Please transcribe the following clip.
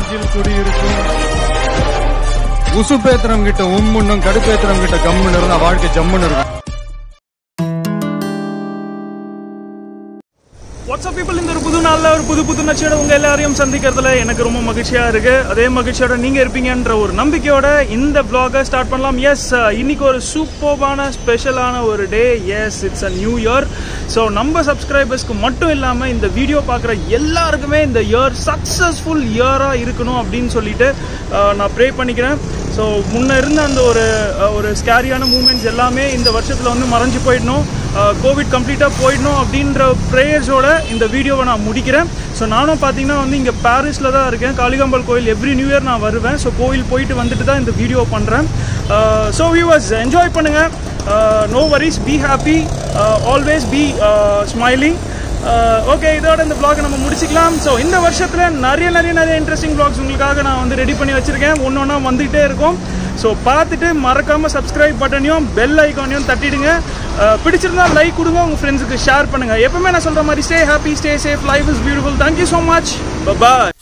நெஞ்சில் குடியிருக்கும் உசுப்பேத்திரம் கிட்ட உம்முன்னும் கடுப்பேத்திரம் கிட்ட கம்முன்னு இருந்தா வாழ்க்கை ஜம்முன்னு இருக்கும் வாட்ஸ்அப் பீப்புள் இந்த ஒரு புது நாளில் ஒரு புது புது நச்சோட உங்க எல்லாரையும் சந்திக்கிறதுல எனக்கு ரொம்ப மகிழ்ச்சியா இருக்கு அதே மகிழ்ச்சியோட நீங்க இருப்பீங்கன்ற ஒரு நம்பிக்கையோட இந்த vlog-அ ஸ்டார்ட் பண்ணலாம் எஸ் இன்னைக்கு ஒரு சூப்பர்பான ஸ்பெஷலான ஒரு day yes it's a new year so நம்ம சப்ஸ்கிரைபர்ஸ்க்கு மட்டும் இல்லாமல் இந்த வீடியோ பார்க்குற எல்லாருக்குமே இந்த இயர் சக்ஸஸ்ஃபுல் இயராக இருக்கணும் அப்படின்னு சொல்லிட்டு அஹ், நான் ப்ரே பண்ணிக்கிறேன் ஸோ முன்ன இருந்த அந்த ஒரு அஹ், ஒரு ஸ்கேரியான மூமெண்ட்ஸ் எல்லாமே இந்த வருஷத்தில் வந்து மறைஞ்சு போயிடணும் கோவிட் கம்ப்ளீட்டாக போயிடணும் அப்படின்ற ப்ரேயர்ஸோட இந்த வீடியோவை நான் முடிக்கிறேன் ஸோ நானும் பார்த்தீங்கன்னா வந்து இங்கே பாரிஸில் தான் இருக்கேன் காளிகாம்பல் கோயில் எவ்ரி நியூ இயர் நான் வருவேன் ஸோ கோயில் போயிட்டு வந்துட்டு தான் இந்த வீடியோ பண்ணுறேன் ஸோ வியூவர்ஸ் என்ஜாய் பண்ணுங்கள் no worries be happy always be smiling okay இதோட இந்த vlog நம்ம முடிச்சுக்கலாம் ஸோ இந்த வருஷத்தில் நிறைய நிறைய நிறைய இன்ட்ரெஸ்டிங் vlogs உங்களுக்காக நான் வந்து ரெடி பண்ணி வச்சுருக்கேன் ஒன்று ஒன்றா வந்துகிட்டே இருக்கும் ஸோ பார்த்துட்டு மறக்காமல் சப்ஸ்கிரைப் பட்டனையும் பெல் ஐக்கானையும் தட்டிடுங்க அஹ், பிடிச்சிருந்தா லைக் கொடுங்க உங்கள் ஃப்ரெண்ட்ஸுக்கு ஷேர் பண்ணுங்கள் எப்பவுமே நான் சொல்கிற மாதிரி stay happy stay safe life is beautiful thank you so much bye